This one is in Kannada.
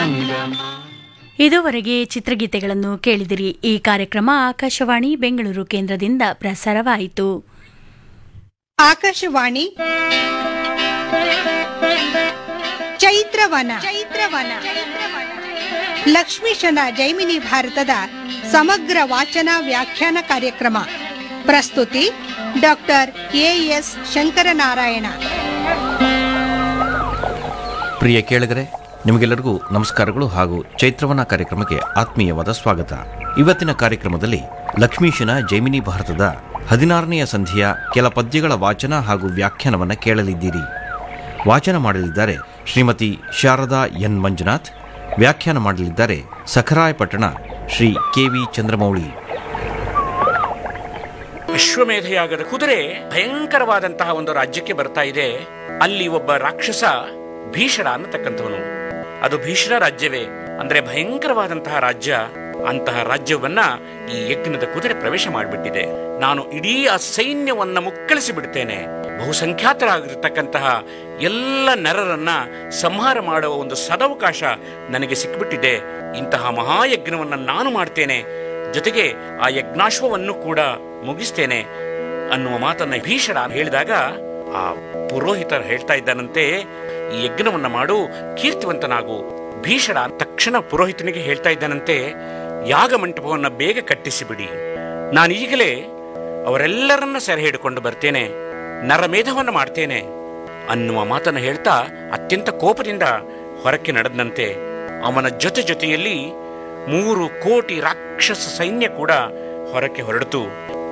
ಸಂಗಮ ಇದುವರೆಗೆ ಚಿತ್ರಗೀತೆಗಳನ್ನು ಕೇಳಿದಿರಿ ಈ ಕಾರ್ಯಕ್ರಮ ಆಕಾಶವಾಣಿ ಬೆಂಗಳೂರು ಕೇಂದ್ರದಿಂದ ಪ್ರಸಾರವಾಯಿತು ಆಕಾಶವಾಣಿ ಚೈತ್ರವನ ಚೈತ್ರವನ ಲಕ್ಷ್ಮೀಶನ ಜೈಮಿನಿ ಭಾರತದ ಸಮಗ್ರ ವಾಚನ ವ್ಯಾಖ್ಯಾನ ಕಾರ್ಯಕ್ರಮ ಪ್ರಸ್ತುತಿ ಡಾಕ್ಟರ್ ಎಎಸ್ ಶಂಕರನಾರಾಯಣ ಪ್ರಿಯ ಕೇಳಿಗರೆ ನಿಮಗೆಲ್ಲರಿಗೂ ನಮಸ್ಕಾರಗಳು ಹಾಗೂ ಚೈತ್ರವನ ಕಾರ್ಯಕ್ರಮಕ್ಕೆ ಆತ್ಮೀಯವಾದ ಸ್ವಾಗತ ಇವತ್ತಿನ ಕಾರ್ಯಕ್ರಮದಲ್ಲಿ ಲಕ್ಷ್ಮೀಶನ ಜೈಮಿನಿ ಭಾರತದ ಹದಿನಾರನೆಯ ಸಂಧಿಯ ಕೆಲ ಪದ್ಯಗಳ ವಾಚನ ಹಾಗೂ ವ್ಯಾಖ್ಯಾನವನ್ನು ಕೇಳಲಿದ್ದೀರಿ ವಾಚನ ಮಾಡಲಿದ್ದಾರೆ ಶ್ರೀಮತಿ ಶಾರದಾ ಎನ್ ಮಂಜುನಾಥ್ ವ್ಯಾಖ್ಯಾನ ಮಾಡಲಿದ್ದಾರೆ ಸಖರಾಯಪಟ್ಟಣ ಶ್ರೀ ಕೆ ವಿ ಚಂದ್ರಮೌಳಿ ಅಶ್ವಮೇಧಯಾಗದ ಕುದುರೆ ಭಯಂಕರವಾದಂತಹ ಒಂದು ರಾಜ್ಯಕ್ಕೆ ಬರ್ತಾ ಇದೆ ಅಲ್ಲಿ ಒಬ್ಬ ರಾಕ್ಷಸ ಭೀಷಣ ಅನ್ನತಕ್ಕಂಥವನು ಅದು ಭೀಷಣ ರಾಜ್ಯವೇ ಅಂದ್ರೆ ಭಯಂಕರವಾದಂತಹ ರಾಜ್ಯ ಅಂತಹ ರಾಜ್ಯವನ್ನ ಈ ಯಜ್ಞದ ಕುದುರೆ ಪ್ರವೇಶ ಮಾಡಿಬಿಟ್ಟಿದೆ ನಾನು ಇಡೀ ಆ ಸೈನ್ಯವನ್ನ ಮುಕ್ಕಳಿಸಿ ಬಿಡ್ತೇನೆ ಬಹುಸಂಖ್ಯಾತರಾಗಿರ್ತಕ್ಕಂತಹ ಎಲ್ಲ ನರರನ್ನ ಸಂಹಾರ ಮಾಡುವ ಒಂದು ಸದವಕಾಶ ನನಗೆ ಸಿಕ್ಬಿಟ್ಟಿದೆ ಇಂತಹ ಮಹಾಯಜ್ಞವನ್ನ ನಾನು ಮಾಡ್ತೇನೆ ಜೊತೆಗೆ ಆ ಯಜ್ಞಾಶ್ವವನ್ನು ಕೂಡ ಮುಗಿಸ್ತೇನೆ ಅನ್ನುವ ಮಾತನ್ನ ಭೀಷಣ ಹೇಳಿದಾಗ ಆ ಪುರೋಹಿತರು ಹೇಳ್ತಾ ಇದ್ದಾನಂತೆ ಈ ಯಜ್ಞವನ್ನ ಮಾಡು ಕೀರ್ತಿವಂತನಾಗು ಭೀಷಣ ತಕ್ಷಣ ಪುರೋಹಿತನಿಗೆ ಹೇಳ್ತಾ ಇದ್ದಾನಂತೆ ಯಾಗ ಮಂಟಪವನ್ನ ಬೇಗ ಕಟ್ಟಿಸಿಬಿಡಿ ನಾನು ಈಗಲೇ ಅವರೆಲ್ಲರನ್ನ ಸೆರೆ ಹಿಡಿಕೊಂಡು ಬರ್ತೇನೆ ನರಮೇಧವನ್ನ ಮಾಡ್ತೇನೆ ಅನ್ನುವ ಮಾತನ್ನ ಹೇಳ್ತಾ ಅತ್ಯಂತ ಕೋಪದಿಂದ ಹೊರಕ್ಕೆ ನಡೆದಂತೆ ಅವನ ಜೊತೆ ಜೊತೆಯಲ್ಲಿ ಮೂರು ಕೋಟಿ ರಾಕ್ಷಸ ಸೈನ್ಯ ಕೂಡ ಹೊರಕ್ಕೆ ಹೊರಡಿತು